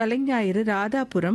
கலைஞாயிறு ராதாபுரம்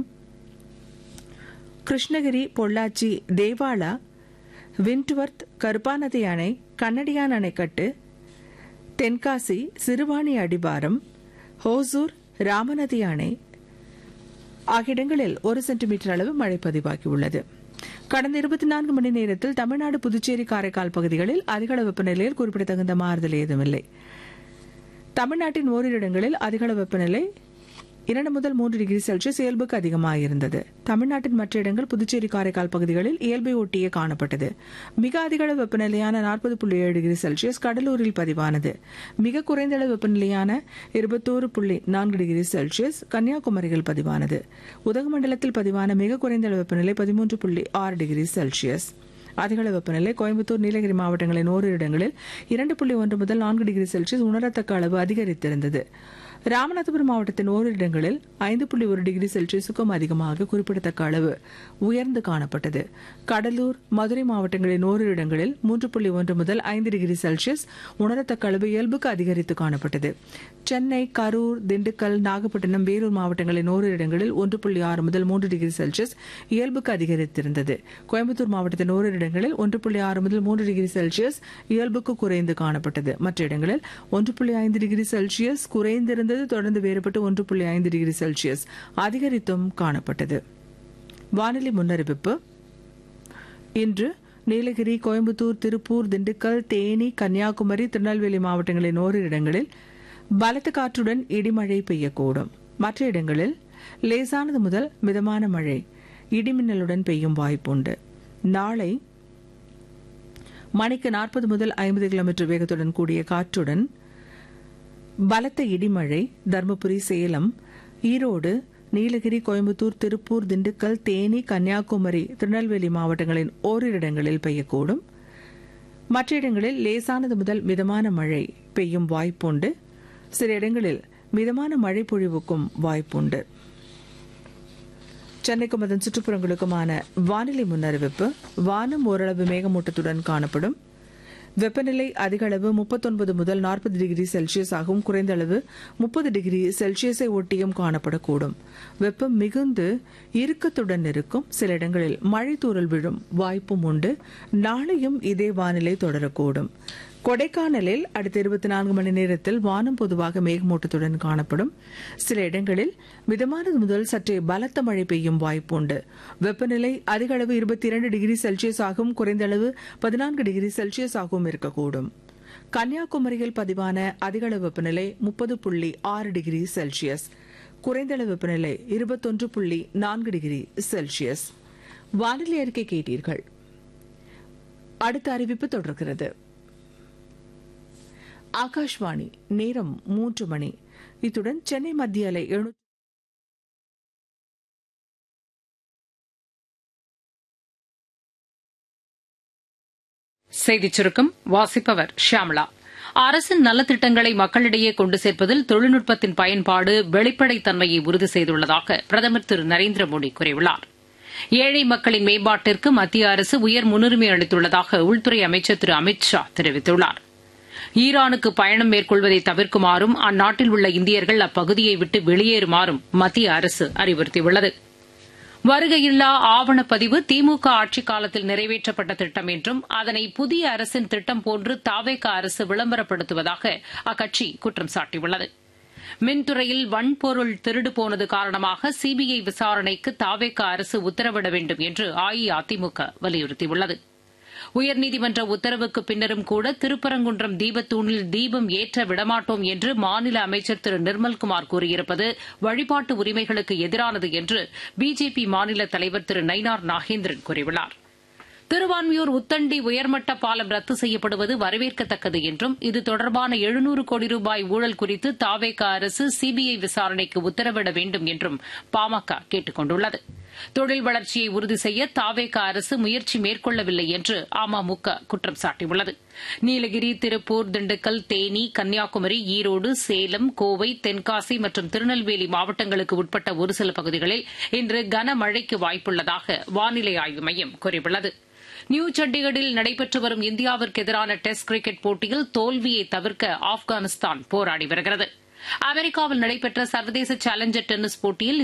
கிருஷ்ணகிரி பொள்ளாச்சி தேவாலா விண்ட்வர்த் கருப்பாநதி அணை கண்ணடியான் அணைக்கட்டு தென்காசி சிறுவாணி அடிவாரம் ஹோசூர் ராமநதி அணை ஆகிய இடங்களில் ஒரு சென்டிமீட்டர் அளவு மழை பதிவாகியுள்ளது கடந்த இருபத்தி நான்கு மணி நேரத்தில் தமிழ்நாடு புதுச்சேரி காரைக்கால் பகுதிகளில் அதிகளவு வெப்பநிலையில் குறிப்பிடத்தகுந்த மாறுதல் ஏதுமில்லை தமிழ்நாட்டின் ஓரிரு இடங்களில் அதிகளவு வெப்பநிலை இரண்டு முதல் மூன்று டிகிரி செல்சியஸ் இயல்புக்கு அதிகமாக இருந்தது தமிழ்நாட்டின் மற்ற இடங்கள் புதுச்சேரி காரைக்கால் பகுதிகளில் இயல்பை ஒட்டியே காணப்பட்டது மிக அதிக அளவு வெப்பநிலையான நாற்பது புள்ளி ஏழு டிகிரி செல்சியஸ் கடலூரில் பதிவானது மிக குறைந்த அளவு வெப்பநிலையான இருபத்தோரு புள்ளி நான்கு டிகிரி செல்சியஸ் கன்னியாகுமரியில் பதிவானது உதகமண்டலத்தில் பதிவான மிக குறைந்த அளவு வெப்பநிலை பதிமூன்று புள்ளி ஆறு டிகிரி செல்சியஸ் அதிகளவு வெப்பநிலை கோயம்புத்தூர் நீலகிரி மாவட்டங்களின் ஓரிரு இடங்களில் இரண்டு புள்ளி ஒன்று முதல் நான்கு டிகிரி செல்சியஸ் உணரத்தக்க அளவு அதிகரித்திருந்தது ராமநாதபுரம் மாவட்டத்தின் ஓரிரு இடங்களில் ஐந்து புள்ளி ஒரு டிகிரி செல்சியஸுக்கும் அதிகமாக குறிப்பிடத்தக்க அளவு உயர்ந்து காணப்பட்டது கடலூர் மதுரை மாவட்டங்களின் ஓரிரு இடங்களில் மூன்று புள்ளி ஒன்று முதல் ஐந்து டிகிரி செல்சியஸ் உணரத்தக்க அளவு இயல்புக்கு அதிகரித்து காணப்பட்டது சென்னை கரூர் திண்டுக்கல் நாகப்பட்டினம் வேலூர் மாவட்டங்களின் ஓரிரு இடங்களில் ஒன்று புள்ளி ஆறு முதல் மூன்று டிகிரி செல்சியஸ் இயல்புக்கு அதிகரித்திருந்தது கோயம்புத்தூர் மாவட்டத்தின் ஓரிரு இடங்களில் ஒன்று புள்ளி ஆறு முதல் மூன்று டிகிரி செல்சியஸ் இயல்புக்கு குறைந்து காணப்பட்டது மற்ற இடங்களில் ஒன்று புள்ளி ஐந்து டிகிரி செல்சியஸ் குறைந்திருந்தது தொடர்ந்து வேறுபட்டு ஒன்று புள்ளி ஐந்து டிகிரி செல்சியஸ் அதிகரித்தும் காணப்பட்டது வானிலை முன்னறிவிப்பு இன்று நீலகிரி கோயம்புத்தூர் திருப்பூர் திண்டுக்கல் தேனி கன்னியாகுமரி திருநெல்வேலி மாவட்டங்களின் ஓரிரு இடங்களில் பலத்த காற்றுடன் இடிமழை பெய்யக்கூடும் மற்ற இடங்களில் லேசானது முதல் மிதமான மழை இடிமின்னலுடன் பெய்யும் வாய்ப்புண்டு நாளை மணிக்கு நாற்பது முதல் ஐம்பது கிலோமீட்டர் வேகத்துடன் கூடிய காற்றுடன் பலத்த இடிமழை தருமபுரி சேலம் ஈரோடு நீலகிரி கோயம்புத்தூர் திருப்பூர் திண்டுக்கல் தேனி கன்னியாகுமரி திருநெல்வேலி மாவட்டங்களின் ஓரிரு இடங்களில் பெய்யக்கூடும் மற்ற இடங்களில் லேசானது முதல் மிதமான மழை பெய்யும் வாய்ப்புண்டு சில இடங்களில் மிதமான மழை பொழிவுக்கும் வாய்ப்புண்டு சென்னைக்கும் அதன் சுற்றுப்புறங்களுக்குமான வானிலை முன்னறிவிப்பு வானம் ஓரளவு மேகமூட்டத்துடன் காணப்படும் வெப்பநிலை அதிக அளவு முப்பத்தொன்பது முதல் நாற்பது டிகிரி செல்சியஸ் ஆகவும் குறைந்த அளவு முப்பது டிகிரி செல்சியஸை ஒட்டியும் காணப்படக்கூடும் வெப்பம் மிகுந்து இறுக்கத்துடன் இருக்கும் சில இடங்களில் மழை தூறல் விழும் வாய்ப்பும் உண்டு நாளையும் இதே வானிலை தொடரக்கூடும் கொடைக்கானலில் அடுத்த இருபத்தி நான்கு மணி நேரத்தில் வானம் பொதுவாக மேகமூட்டத்துடன் காணப்படும் சில இடங்களில் மிதமானது முதல் சற்றே பலத்த மழை பெய்யும் வாய்ப்புண்டு வெப்பநிலை அதிக அளவு இருபத்தி இரண்டு டிகிரி செல்சியஸ் ஆகும் குறைந்த அளவு பதினான்கு டிகிரி செல்சியஸ் ஆகவும் இருக்கக்கூடும் கன்னியாகுமரியில் பதிவான அதிக அளவு வெப்பநிலை முப்பது புள்ளி ஆறு டிகிரி செல்சியஸ் குறைந்த அளவு வெப்பநிலை இருபத்தொன்று புள்ளி நான்கு டிகிரி செல்சியஸ் வானிலை அறிக்கை கேட்டீர்கள் அடுத்த அறிவிப்பு தொடர்கிறது ஆகாஷ்வாணி நேரம் மூன்று மணி இத்துடன் சென்னை மத்திய அலை எழுநூற்றி செய்திச் சுருக்கம் வாசிப்பவர் ஷியாமளா அரசின் நலத்திட்டங்களை மக்களிடையே கொண்டு சேர்ப்பதில் தொழில்நுட்பத்தின் பயன்பாடு வெளிப்படைத்தன்மையை உறுதி செய்துள்ளதாக பிரதமர் திரு நரேந்திர மோடி கூறியுள்ளார் ஏழை மக்களின் மேம்பாட்டிற்கு மத்திய அரசு உயர் முன்னுரிமை அளித்துள்ளதாக உள்துறை அமைச்சர் திரு அமித் ஷா தெரிவித்துள்ளார் ஈரானுக்கு பயணம் மேற்கொள்வதை தவிர்க்குமாறும் அந்நாட்டில் உள்ள இந்தியர்கள் அப்பகுதியை விட்டு வெளியேறுமாறும் மத்திய அரசு அறிவுறுத்தியுள்ளது வருகையில்லா ஆவணப்பதிவு திமுக ஆட்சிக் காலத்தில் நிறைவேற்றப்பட்ட திட்டம் என்றும் அதனை புதிய அரசின் திட்டம் போன்று தாவேக அரசு விளம்பரப்படுத்துவதாக அக்கட்சி குற்றம் சாட்டியுள்ளது மின்துறையில் வன்பொருள் திருடு போனது காரணமாக சிபிஐ விசாரணைக்கு தாவேக அரசு உத்தரவிட வேண்டும் என்று அஇஅதிமுக வலியுறுத்தியுள்ளது உயர்நீதிமன்ற உத்தரவுக்கு பின்னரும் கூட திருப்பரங்குன்றம் தீபத்தூணில் தீபம் ஏற்ற விடமாட்டோம் என்று மாநில அமைச்சர் திரு நிர்மல்குமார் கூறியிருப்பது வழிபாட்டு உரிமைகளுக்கு எதிரானது என்று பிஜேபி மாநில தலைவர் திரு நயினார் நாகேந்திரன் கூறியுள்ளார் திருவான்மியூர் உத்தண்டி உயர்மட்ட பாலம் ரத்து செய்யப்படுவது வரவேற்கத்தக்கது என்றும் இது தொடர்பான எழுநூறு கோடி ரூபாய் ஊழல் குறித்து தாவேக அரசு சிபிஐ விசாரணைக்கு உத்தரவிட வேண்டும் என்றும் பாமக கேட்டுக் கொண்டுள்ளது தொழில் வளர்ச்சியை உறுதி செய்ய தாவேக அரசு முயற்சி மேற்கொள்ளவில்லை என்று அமமுக குற்றம் சாட்டியுள்ளது நீலகிரி திருப்பூர் திண்டுக்கல் தேனி கன்னியாகுமரி ஈரோடு சேலம் கோவை தென்காசி மற்றும் திருநெல்வேலி மாவட்டங்களுக்கு உட்பட்ட ஒரு சில பகுதிகளில் இன்று கனமழைக்கு வாய்ப்புள்ளதாக வானிலை ஆய்வு மையம் கூறியுள்ளது நியூ சண்டிகரில் நடைபெற்று வரும் இந்தியாவிற்கு எதிரான டெஸ்ட் கிரிக்கெட் போட்டியில் தோல்வியை தவிர்க்க ஆப்கானிஸ்தான் போராடி வருகிறது அமெரிக்காவில் நடைபெற்ற சர்வதேச சேலஞ்சர் டென்னிஸ் போட்டியில்